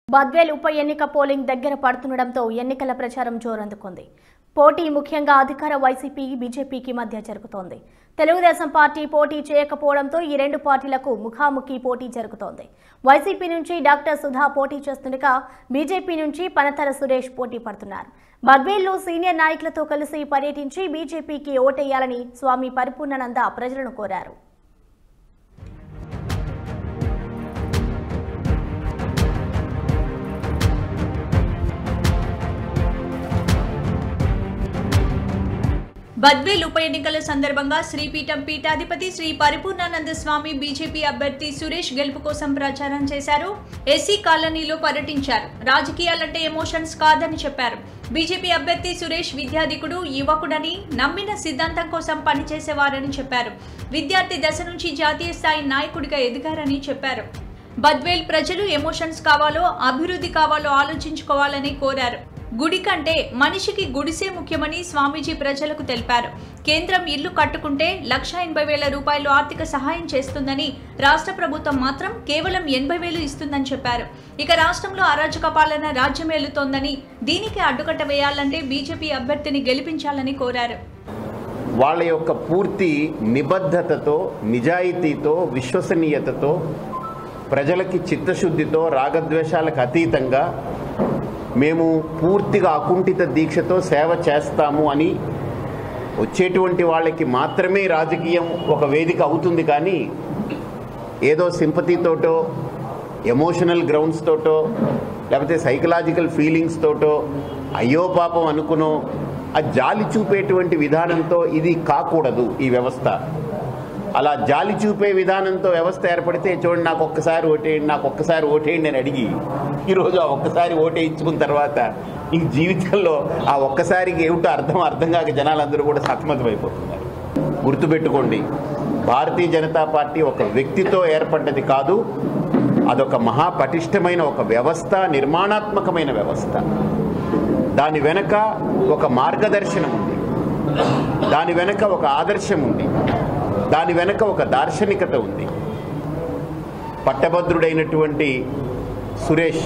బద్వేల్ ఉప ఎన్నిక పోలింగ్ దగ్గర పడుతుండటంతో ఎన్నికల ప్రచారం జోరందుకుంది పోటీ ముఖ్యంగా అధికార వైసీపీ బీజేపీకి మధ్య జరుగుతోంది తెలుగుదేశం పార్టీ పోటీ చేయకపోవడంతో ఈ రెండు పార్టీలకు ముఖాముఖి పోటీ జరుగుతోంది వైసీపీ నుంచి డాక్టర్ సుధా పోటీ చేస్తుండగా బీజేపీ నుంచి పనతల సురేష్ పోటీ పడుతున్నారు బద్వేల్లో సీనియర్ నాయకులతో కలిసి పర్యటించి బీజేపీకి ఓటేయాలని స్వామి పరిపూర్ణానంద ప్రజలను కోరారు బద్వేల్ ఉప ఎన్నికల సందర్భంగా శ్రీపీఠం పీఠాధిపతి శ్రీ పరిపూర్ణానంద స్వామి బీజేపీ అభ్యర్థి సురేష్ గెలుపు కోసం ప్రచారం చేశారు ఎస్సీ కాలనీలో పర్యటించారు రాజకీయాలంటే ఎమోషన్స్ కాదని చెప్పారు బీజేపీ అభ్యర్థి సురేష్ విద్యాధికుడు యువకుడని నమ్మిన సిద్ధాంతం కోసం పనిచేసేవారని చెప్పారు విద్యార్థి దశ నుంచి జాతీయ స్థాయి నాయకుడిగా ఎదిగారని చెప్పారు బద్వేల్ ప్రజలు ఎమోషన్స్ కావాలో అభివృద్ధి కావాలో ఆలోచించుకోవాలని కోరారు గుడి కంటే మనిషికి గుడిసే ముఖ్యమని స్వామీజీ ప్రజలకు తెలిపారు కేంద్రం ఇల్లు కట్టుకుంటే లక్ష ఎనభై వేల రూపాయలు ఆర్థిక సహాయం చేస్తుందని రాష్ట్ర ప్రభుత్వం మాత్రం కేవలం ఎనభై వేలు ఇస్తుందని చెప్పారు ఇక రాష్ట్రంలో అరాచక పాలన రాజ్యమేలుతోందని దీనికి అడ్డుకట్ట వేయాలంటే బీజేపీ అభ్యర్థిని గెలిపించాలని కోరారు వాళ్ళ యొక్క పూర్తి నిబద్ధతతో నిజాయితీతో విశ్వసనీయతతో ప్రజలకి చిత్తశుద్ధితో రాగద్వేషాలకు అతీతంగా మేము పూర్తిగా అకుంఠిత దీక్షతో సేవ చేస్తాము అని వచ్చేటువంటి వాళ్ళకి మాత్రమే రాజకీయం ఒక వేదిక అవుతుంది కానీ ఏదో సింపతితోటో ఎమోషనల్ గ్రౌండ్స్ తోటో లేకపోతే సైకలాజికల్ ఫీలింగ్స్ తోటో అయ్యో పాపం అనుకునో ఆ జాలి చూపేటువంటి విధానంతో ఇది కాకూడదు ఈ వ్యవస్థ అలా జాలి చూపే విధానంతో వ్యవస్థ ఏర్పడితే చూడండి నాకు ఒక్కసారి ఓటేయండి నాకు ఒక్కసారి ఓటేయండి అని అడిగి ఈరోజు ఆ ఒక్కసారి ఓటేయించుకున్న తర్వాత ఇంక జీవితంలో ఆ ఒక్కసారికి ఏమిటో అర్థం అర్థం కాక జనాలందరూ కూడా సతమతమైపోతున్నారు గుర్తుపెట్టుకోండి భారతీయ జనతా పార్టీ ఒక వ్యక్తితో ఏర్పడ్డది కాదు అదొక మహాపటిష్టమైన ఒక వ్యవస్థ నిర్మాణాత్మకమైన వ్యవస్థ దాని వెనక ఒక మార్గదర్శనం ఉంది దాని వెనక ఒక ఆదర్శం ఉంది దాని వెనక ఒక దార్శనికత ఉంది పట్టభద్రుడైనటువంటి సురేష్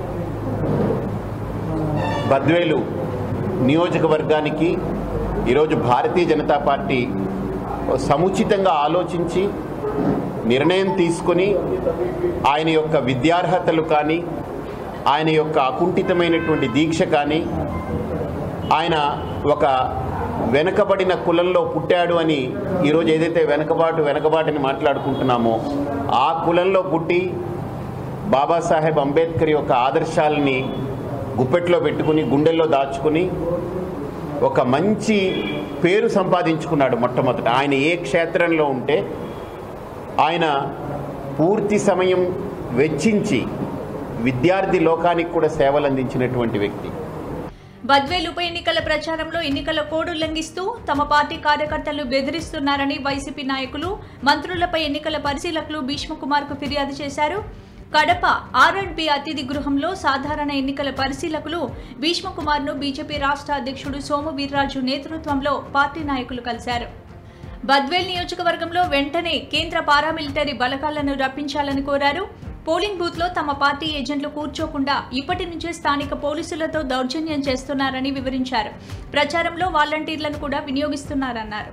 బద్వేలు నియోజకవర్గానికి ఈరోజు భారతీయ జనతా పార్టీ సముచితంగా ఆలోచించి నిర్ణయం తీసుకొని ఆయన యొక్క విద్యార్హతలు కానీ ఆయన యొక్క అకుంఠితమైనటువంటి దీక్ష కానీ ఆయన ఒక వెనకబడిన కులంలో పుట్టాడు అని ఈరోజు ఏదైతే వెనకబాటు వెనకబాటుని మాట్లాడుకుంటున్నామో ఆ కులంలో పుట్టి బాబాసాహెబ్ అంబేద్కర్ యొక్క ఆదర్శాలని గుప్పెట్లో పెట్టుకుని గుండెల్లో దాచుకుని ఒక మంచి పేరు సంపాదించుకున్నాడు మొట్టమొదట ఆయన ఏ క్షేత్రంలో ఉంటే ఆయన పూర్తి సమయం వెచ్చించి విద్యార్థి లోకానికి కూడా సేవలు అందించినటువంటి వ్యక్తి బద్వేల్ ఉప ఎన్నికల ప్రచారంలో ఎన్నికల కోడ్ ఉల్లంఘిస్తూ తమ పార్టీ కార్యకర్తలు బెదిరిస్తున్నారని వైసీపీ నాయకులు మంత్రులపై ఎన్నికల పరిశీలకులు భీష్మకుమార్ కు ఫిర్యాదు చేశారు కడప ఆర్ అండ్ బి అతిథి గృహంలో సాధారణ ఎన్నికల పరిశీలకులు భీష్మకుమార్ ను బీజేపీ రాష్ట్ర అధ్యక్షుడు సోము వీర్రాజు నేతృత్వంలో పార్టీ నాయకులు కలిశారు బద్వేల్ నియోజకవర్గంలో వెంటనే కేంద్ర పారామిలిటరీ బలగాలను రప్పించాలని కోరారు పోలింగ్ బూత్ లో తమ పార్టీ ఏజెంట్లు కూర్చోకుండా ఇప్పటి నుంచే స్థానిక పోలీసులతో దౌర్జన్యం చేస్తున్నారని వివరించారు ప్రచారంలో వాలంటీర్లను కూడా వినియోగిస్తున్నారన్నారు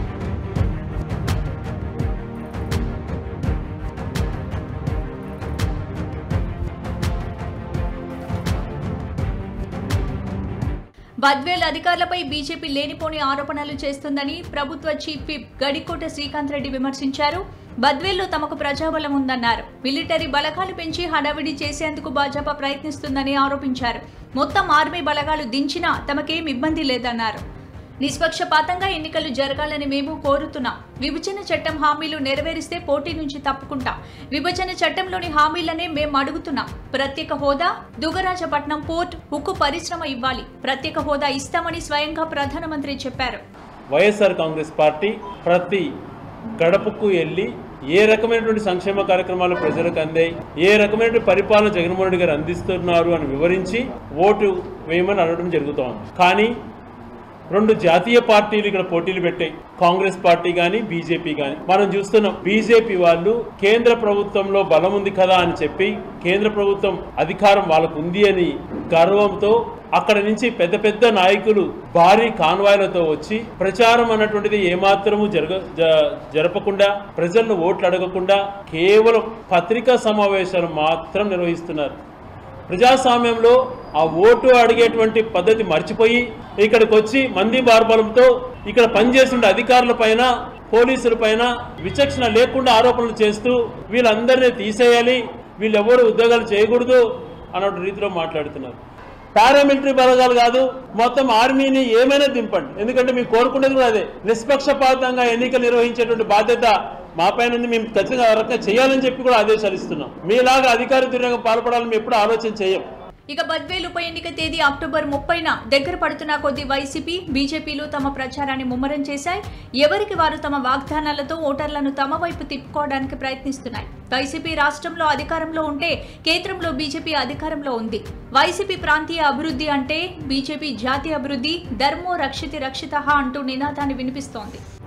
బద్వేల్ అధికారులపై బీజేపీ లేనిపోని ఆరోపణలు చేస్తుందని ప్రభుత్వ చీఫ్ విప్ గడికోట శ్రీకాంత్ రెడ్డి విమర్శించారు బద్వేల్లో తమకు ప్రజాబలం ఉందన్నారు మిలిటరీ బలగాలు పెంచి హడావిడి చేసేందుకు భాజపా ప్రయత్నిస్తుందని ఆరోపించారు మొత్తం ఆర్మీ బలగాలు దించినా తమకేం ఇబ్బంది లేదన్నారు నిష్పక్షపాతంగా ఎన్నికలు జరగాలని మేము కోరుతున్నాం విభజన చట్టం హామీలు నెరవేరిస్తే పోటీ నుంచి తప్పుకుంటాం విభజన చట్టంలోని హామీలనే మేము అడుగుతున్నాం ప్రత్యేక హోదా దుగరాజపట్నం పోర్ట్ ఉక్కు పరిశ్రమ ఇవ్వాలి ప్రత్యేక హోదా ఇస్తామని స్వయంగా ప్రధానమంత్రి చెప్పారు వైఎస్ఆర్ కాంగ్రెస్ పార్టీ ప్రతి గడపకు వెళ్ళి ఏ రకమైనటువంటి సంక్షేమ కార్యక్రమాలు ప్రజలకు అందాయి ఏ రకమైనటువంటి పరిపాలన జగన్మోహన్ రెడ్డి గారు అందిస్తున్నారు అని వివరించి ఓటు వేయమని అడగడం జరుగుతోంది కానీ రెండు జాతీయ పార్టీలు ఇక్కడ పోటీలు పెట్టాయి కాంగ్రెస్ పార్టీ కానీ బీజేపీ కానీ మనం చూస్తున్నాం బీజేపీ వాళ్ళు కేంద్ర ప్రభుత్వంలో బలం ఉంది కదా అని చెప్పి కేంద్ర ప్రభుత్వం అధికారం వాళ్ళకు ఉంది అని గర్వంతో అక్కడ నుంచి పెద్ద పెద్ద నాయకులు భారీ కాన్వాయ్లతో వచ్చి ప్రచారం అన్నటువంటిది ఏమాత్రము జరగ జ- జరపకుండా ప్రజలను ఓట్లు అడగకుండా కేవలం పత్రికా సమావేశాలు మాత్రం నిర్వహిస్తున్నారు ప్రజాస్వామ్యంలో ఆ ఓటు అడిగేటువంటి పద్ధతి మర్చిపోయి ఇక్కడికి వచ్చి మంది బార్బలంతో ఇక్కడ పనిచేస్తుండే అధికారుల పైన పోలీసుల పైన విచక్షణ లేకుండా ఆరోపణలు చేస్తూ వీళ్ళందరినీ తీసేయాలి వీళ్ళెవరు ఉద్యోగాలు చేయకూడదు అన్నటువంటి రీతిలో మాట్లాడుతున్నారు పారామిలిటరీ బలగాలు కాదు మొత్తం ఆర్మీని ఏమైనా దింపండి ఎందుకంటే మేము కోరుకునేది కూడా అదే నిష్పక్షపాతంగా ఎన్నికలు నిర్వహించేటువంటి బాధ్యత మా పైన ఉంది మేము ఖచ్చితంగా ఆ రకంగా చేయాలని చెప్పి కూడా ఆదేశాలు ఇస్తున్నాం మీలాగా అధికార దుర్యోగం పాల్పడాలని మేము ఎప్పుడు ఆలోచన చేయం ఇక బద్వేలు ఉప ఎన్నిక తేదీ అక్టోబర్ ముప్పైన దగ్గర పడుతున్న కొద్ది వైసీపీ బీజేపీలు తమ ప్రచారాన్ని ముమ్మరం చేశాయి ఎవరికి వారు తమ వాగ్దానాలతో ఓటర్లను తమ వైపు తిప్పుకోవడానికి ప్రయత్నిస్తున్నాయి వైసీపీ రాష్ట్రంలో అధికారంలో ఉంటే కేంద్రంలో బీజేపీ అధికారంలో ఉంది వైసీపీ ప్రాంతీయ అభివృద్ధి అంటే బీజేపీ జాతీయ అభివృద్ధి ధర్మో రక్షితి రక్షిత అంటూ నినాదాన్ని వినిపిస్తోంది